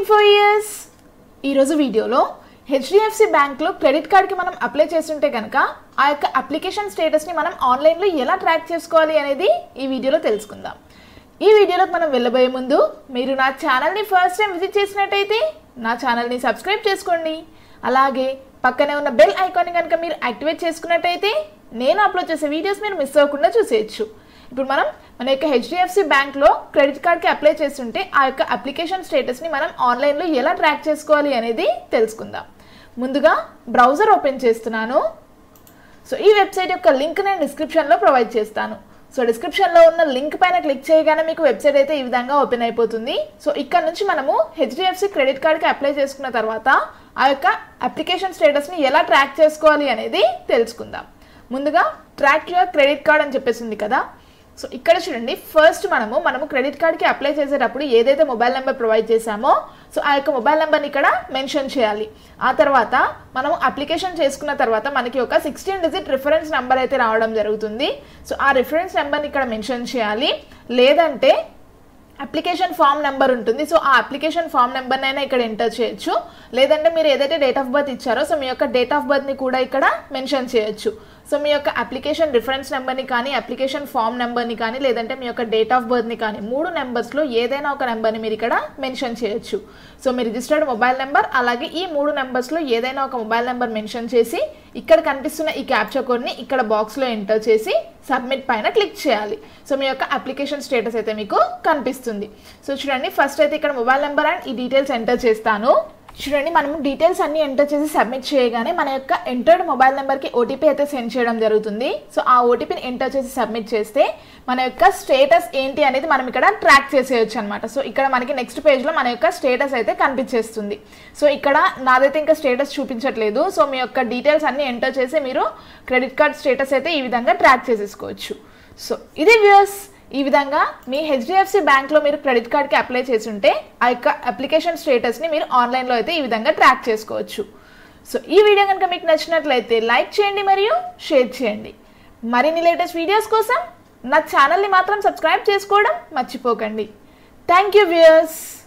info years ఈరోజు వీడియోలో HDFC బ్యాంక్లో క్రెడిట్ కార్డ్కి మనం అప్లై చేస్తుంటే కనుక ఆ యొక్క అప్లికేషన్ స్టేటస్ని మనం ఆన్లైన్లో ఎలా ట్రాక్ చేసుకోవాలి అనేది ఈ వీడియోలో తెలుసుకుందాం ఈ వీడియోలోకి మనం వెళ్ళబోయే ముందు మీరు నా ఛానల్ని ఫస్ట్ టైం విజిట్ చేసినట్టయితే నా ఛానల్ని సబ్స్క్రైబ్ చేసుకోండి అలాగే పక్కనే ఉన్న బెల్ ఐకాన్ని కనుక మీరు యాక్టివేట్ చేసుకున్నట్టయితే నేను అప్లోడ్ చేసే వీడియోస్ మీరు మిస్ అవ్వకుండా చూసేయచ్చు ఇప్పుడు మనం మన యొక్క హెచ్డిఎఫ్సి బ్యాంక్లో క్రెడిట్ కార్డ్కి అప్లై చేస్తుంటే ఆ యొక్క అప్లికేషన్ స్టేటస్ని మనం ఆన్లైన్లో ఎలా ట్రాక్ చేసుకోవాలి అనేది తెలుసుకుందాం ముందుగా బ్రౌజర్ ఓపెన్ చేస్తున్నాను సో ఈ వెబ్సైట్ యొక్క లింక్ నేను డిస్క్రిప్షన్లో ప్రొవైడ్ చేస్తాను సో డిస్క్రిప్షన్లో ఉన్న లింక్ పైన క్లిక్ చేయగానే మీకు వెబ్సైట్ అయితే ఈ విధంగా ఓపెన్ అయిపోతుంది సో ఇక్కడ నుంచి మనము హెచ్డిఎఫ్సి క్రెడిట్ కార్డ్కి అప్లై చేసుకున్న తర్వాత ఆ యొక్క అప్లికేషన్ స్టేటస్ని ఎలా ట్రాక్ చేసుకోవాలి అనేది తెలుసుకుందాం ముందుగా ట్రాక్ యువర్ క్రెడిట్ కార్డ్ అని చెప్పేసింది కదా సో ఇక్కడ చూడండి ఫస్ట్ మనము మనము క్రెడిట్ కార్డ్కి అప్లై చేసేటప్పుడు ఏదైతే మొబైల్ నెంబర్ ప్రొవైడ్ చేశామో సో ఆ యొక్క మొబైల్ నెంబర్ని ఇక్కడ మెన్షన్ చేయాలి ఆ తర్వాత మనము అప్లికేషన్ చేసుకున్న తర్వాత మనకి ఒక సిక్స్టీన్ డిజిట్ రిఫరెన్స్ నెంబర్ అయితే రావడం జరుగుతుంది సో ఆ రిఫరెన్స్ నెంబర్ని ఇక్కడ మెన్షన్ చేయాలి లేదంటే అప్లికేషన్ ఫామ్ నెంబర్ ఉంటుంది సో ఆ అప్లికేషన్ ఫామ్ నెంబర్నైనా ఇక్కడ ఎంటర్ చేయొచ్చు లేదంటే మీరు ఏదైతే డేట్ ఆఫ్ బర్త్ ఇచ్చారో సో మీ యొక్క డేట్ ఆఫ్ బర్త్ని కూడా ఇక్కడ మెన్షన్ చేయొచ్చు సో మీ యొక్క అప్లికేషన్ రిఫరెన్స్ నెంబర్ని కానీ అప్లికేషన్ ఫామ్ నెంబర్ని కానీ లేదంటే మీ యొక్క డేట్ ఆఫ్ బర్త్ని కానీ మూడు నెంబర్స్లో ఏదైనా ఒక నెంబర్ని మీరు ఇక్కడ మెన్షన్ చేయొచ్చు సో మీ రిజిస్టర్డ్ మొబైల్ నెంబర్ అలాగే ఈ మూడు నెంబర్స్లో ఏదైనా ఒక మొబైల్ నెంబర్ మెన్షన్ చేసి ఇక్కడ కనిపిస్తున్న ఈ క్యాప్చర్ కోడ్ని ఇక్కడ బాక్స్లో ఎంటర్ చేసి సబ్మిట్ పైన క్లిక్ చేయాలి సో మీ యొక్క అప్లికేషన్ స్టేటస్ అయితే మీకు కనిపిస్తుంది సో చూడండి ఫస్ట్ అయితే ఇక్కడ మొబైల్ నెంబర్ అండ్ ఈ డీటెయిల్స్ ఎంటర్ చేస్తాను చూడండి మనం డీటెయిల్స్ అన్ని ఎంటర్ చేసి సబ్మిట్ చేయగానే మన యొక్క ఎంటర్డ్ మొబైల్ నెంబర్కి ఓటీపీ అయితే సెండ్ చేయడం జరుగుతుంది సో ఆ ఓటీపీని ఎంటర్ చేసి సబ్మిట్ చేస్తే మన యొక్క స్టేటస్ ఏంటి అనేది మనం ఇక్కడ ట్రాక్ చేసేయచ్చు అనమాట సో ఇక్కడ మనకి నెక్స్ట్ పేజ్లో మన యొక్క స్టేటస్ అయితే కనిపించేస్తుంది సో ఇక్కడ నాదైతే ఇంకా స్టేటస్ చూపించట్లేదు సో మీ యొక్క డీటెయిల్స్ అన్ని ఎంటర్ చేసి మీరు క్రెడిట్ కార్డ్ స్టేటస్ అయితే ఈ విధంగా ట్రాక్ చేసేసుకోవచ్చు సో ఇది వ్యూస్ ఈ విధంగా మీ హెచ్డిఎఫ్సి బ్యాంక్లో మీరు క్రెడిట్ కార్డ్కి అప్లై చేసి ఉంటే ఆ యొక్క అప్లికేషన్ స్టేటస్ని మీరు ఆన్లైన్లో అయితే ఈ విధంగా ట్రాక్ చేసుకోవచ్చు సో ఈ వీడియో కనుక మీకు నచ్చినట్లయితే లైక్ చేయండి మరియు షేర్ చేయండి మరిన్ని లేటెస్ట్ వీడియోస్ కోసం నా ఛానల్ని మాత్రం సబ్స్క్రైబ్ చేసుకోవడం మర్చిపోకండి థ్యాంక్ యూ వ్యూయర్స్